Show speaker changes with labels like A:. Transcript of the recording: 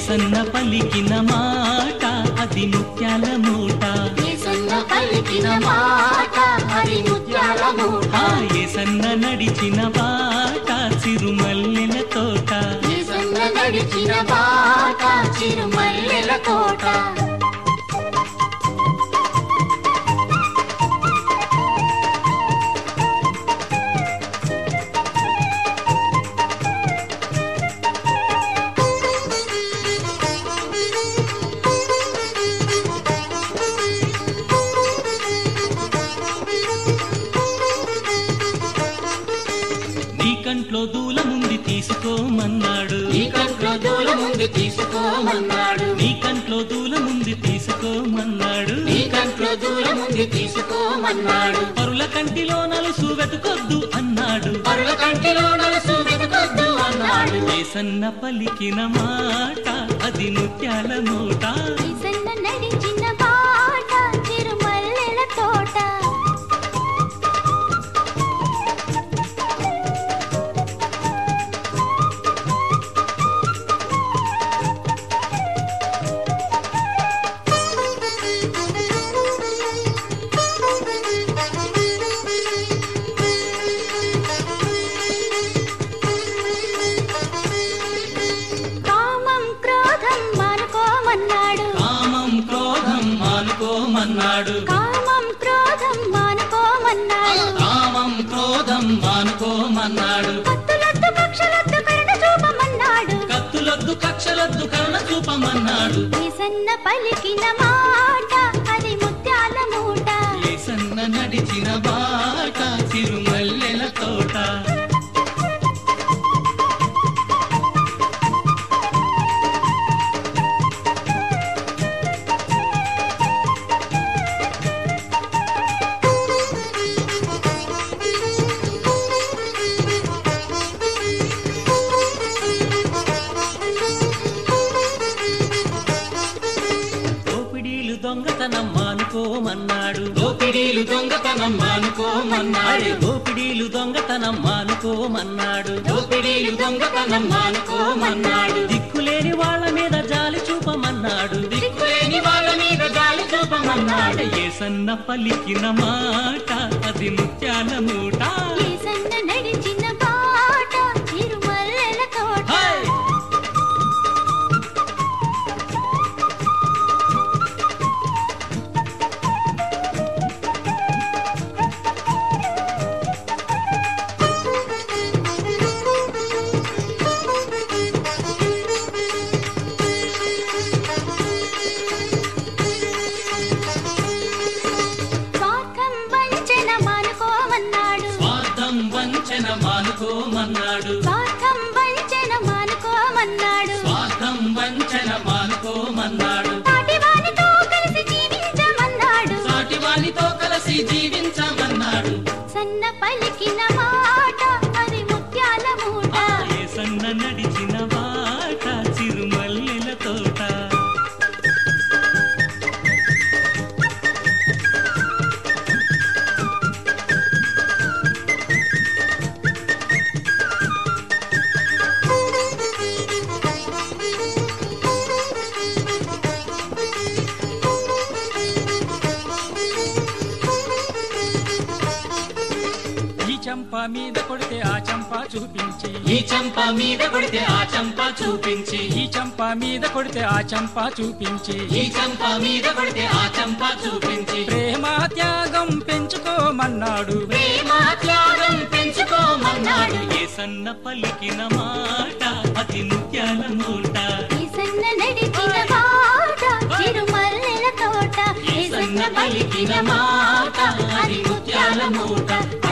A: ఏసన్న పలికిన మాట అది ముత్యాల మూట
B: ఏసన్న పలికిన మాట అది ముత్యాల మూట
A: ఆ ఏసన్న నడిచిన బాట చిరుమల్లెల తోట
B: ఏసన్న నడిచిన బాట చిరుమల్లెల తోట
A: నీ కంట్లో దూలముంది తీసుకోమన్నాడు
B: ఈ కంట్లో దూలముంది తీసుకోమన్నాడు
A: నీ కంట్లో దూలముంది తీసుకోమన్నాడు
B: నీ కంట్లో దూలముంది తీసుకోమన్నాడు
A: పరుల కంటిలో నలుసు వెతుకొద్దు అన్నాడు
B: పరుల కంటిలో నలుసు వెతకొద్దు అన్నాడు
A: ఏసన్న పలికిన మాట అది ముత్యాల మూట
C: ఏసన్న నడిచిన బాట చిరుమల్లెల తోట కామం క్రోధం మానుకోమన్నాడు
A: కామం క్రోధం మానుకోమన్నాడు
C: కామం క్రోధం మానుకోమన్నాడు
A: కామం క్రోధం మానుకోమన్నాడు
C: కత్తులొద్దు కక్షలొద్దు కరుణ చూపమన్నాడు
A: కత్తులొద్దు కక్షలొద్దు కరుణ చూపమన్నాడు
C: ఏసన్న పలికిన మాట అది ముత్యాల మూట
A: ఏసన్న నడిచిన బాట చిరుమల్లెల తోట దోపిడీలు దొంగతనం మానుకోమన్నాడు
B: దోపిడీలు దొంగతనం మానుకోమన్నాడు
A: అరే దోపిడీలు దొంగతనం మానుకోమన్నాడు
B: దోపిడీలు దొంగతనం మానుకోమన్నాడు
A: దిక్కులేని వాళ్ళ మీద జాలి చూపమన్నాడు
B: దిక్కులేని వాళ్ళ మీద జాలి చూపమన్నాడు
A: ఏసన్న పలికిన మాట అది ముత్యాల మూట
C: ఏసన్న నడిచిన బాట తిరుమల్లెల తోట
A: హై!
C: స్వార్థం వంచన మానుకోమన్నాడు
A: స్వార్థం వంచన మానుకోమన్నాడు
C: స్వార్థం వంచన మానుకోమన్నాడు
A: స్వార్థం వంచన మానుకోమన్నాడు
C: సాటి వానితో కలిసి జీవించమన్నాడు
A: సాటి వానితో కలిసి జీవించమన్నాడు
C: సన్న పలికిన మాట అది ముత్యాల మూట
A: ఆ ఏసన్న నడిచిన బాట చిరుమల్లెల తోట
D: ఈ చంప మీద కొడితే ఆ చంప చూపించి
B: ఈ చంప మీద కొడితే ఆ చంప చూపించి
D: ఈ చంప మీద కొడితే ఆ చంప చూపించి
B: ఈ చంప మీద కొడితే ఆ చంప చూపించి
D: ప్రేమ త్యాగం పెంచుకోమన్నాడు
B: ప్రేమ త్యాగం పెంచుకోమన్నాడు
A: ఏసన్న పలికిన మాట అది ముత్యాల మూట
C: ఏసన్న నడిచిన బాట తిరుమల్లెల తోట
B: ఏసన్న పలికిన మాట అది ముత్యాల మూట